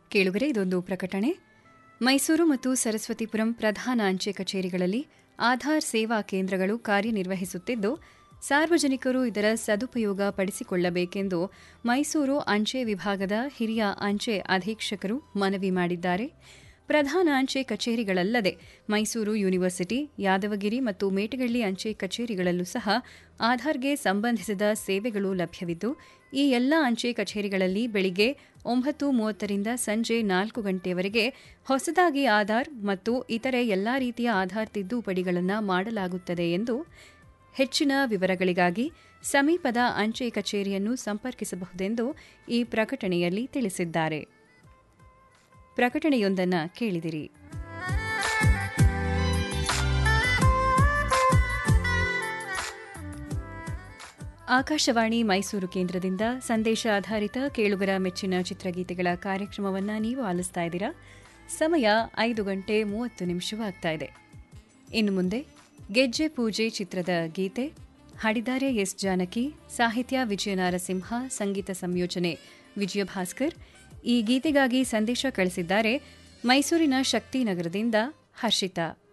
ಕೇಳುಗರೆ ಇದೊಂದು ಪ್ರಕಟಣೆ ಮೈಸೂರು ಮತ್ತು ಸರಸ್ವತಿಪುರಂ ಪ್ರಧಾನ ಅಂಚೆ ಕಚೇರಿಗಳಲ್ಲಿ ಆಧಾರ್ ಸೇವಾ ಕೇಂದ್ರಗಳು ಕಾರ್ಯನಿರ್ವಹಿಸುತ್ತಿದ್ದು ಸಾರ್ವಜನಿಕರು ಇದರ ಸದುಪಯೋಗ ಪಡಿಸಿಕೊಳ್ಳಬೇಕೆಂದು ಮೈಸೂರು ಅಂಚೆ ವಿಭಾಗದ ಹಿರಿಯ ಅಂಚೆ ಅಧೀಕ್ಷಕರು ಮನವಿ ಮಾಡಿದ್ದಾರೆ ಪ್ರಧಾನ ಅಂಚೆ ಕಚೇರಿಗಳಲ್ಲದೆ ಮೈಸೂರು ಯೂನಿವರ್ಸಿಟಿ ಯಾದವಗಿರಿ ಮತ್ತು ಮೇಟಗಳ್ಳಿ ಅಂಚೆ ಕಚೇರಿಗಳಲ್ಲೂ ಸಹ ಆಧಾರ್ಗೆ ಸಂಬಂಧಿಸಿದ ಸೇವೆಗಳು ಲಭ್ಯವಿದ್ದು ಈ ಎಲ್ಲ ಅಂಚೆ ಕಚೇರಿಗಳಲ್ಲಿ ಬೆಳಿಗ್ಗೆ ಒಂಬತ್ತು ಮೂವತ್ತರಿಂದ ಸಂಜೆ ನಾಲ್ಕು ಗಂಟೆಯವರೆಗೆ ಹೊಸದಾಗಿ ಆಧಾರ್ ಮತ್ತು ಇತರೆ ಎಲ್ಲಾ ರೀತಿಯ ಆಧಾರ್ ತಿದ್ದುಪಡಿಗಳನ್ನು ಮಾಡಲಾಗುತ್ತದೆ ಎಂದು ಹೆಚ್ಚಿನ ವಿವರಗಳಿಗಾಗಿ ಸಮೀಪದ ಅಂಚೆ ಕಚೇರಿಯನ್ನು ಸಂಪರ್ಕಿಸಬಹುದೆಂದು ಈ ಪ್ರಕಟಣೆಯಲ್ಲಿ ತಿಳಿಸಿದ್ದಾರೆ ಪ್ರಕಟಣೆಯೊಂದನ್ನು ಕೇಳಿದಿರಿ ಆಕಾಶವಾಣಿ ಮೈಸೂರು ಕೇಂದ್ರದಿಂದ ಸಂದೇಶ ಆಧಾರಿತ ಕೇಳುಗರ ಮೆಚ್ಚಿನ ಚಿತ್ರಗೀತೆಗಳ ಕಾರ್ಯಕ್ರಮವನ್ನು ನೀವು ಆಲಿಸ್ತಾ ಇದ್ದೀರಾ ಸಮಯ ಐದು ಗಂಟೆ ಮೂವತ್ತು ನಿಮಿಷವಾಗ್ತಾ ಇದೆ ಇನ್ನು ಮುಂದೆ ಗೆಜ್ಜೆ ಪೂಜೆ ಚಿತ್ರದ ಗೀತೆ ಹಾಡಿದ್ದಾರೆ ಎಸ್ ಜಾನಕಿ ಸಾಹಿತ್ಯ ವಿಜಯ ನಾರಸಿಂಹ ಸಂಗೀತ ಸಂಯೋಜನೆ ವಿಜಯ ಭಾಸ್ಕರ್ ಈ ಗೀತೆಗಾಗಿ ಸಂದೇಶ ಕಳಿಸಿದ್ದಾರೆ ಮೈಸೂರಿನ ಶಕ್ತಿನಗರದಿಂದ ಹರ್ಷಿತಾ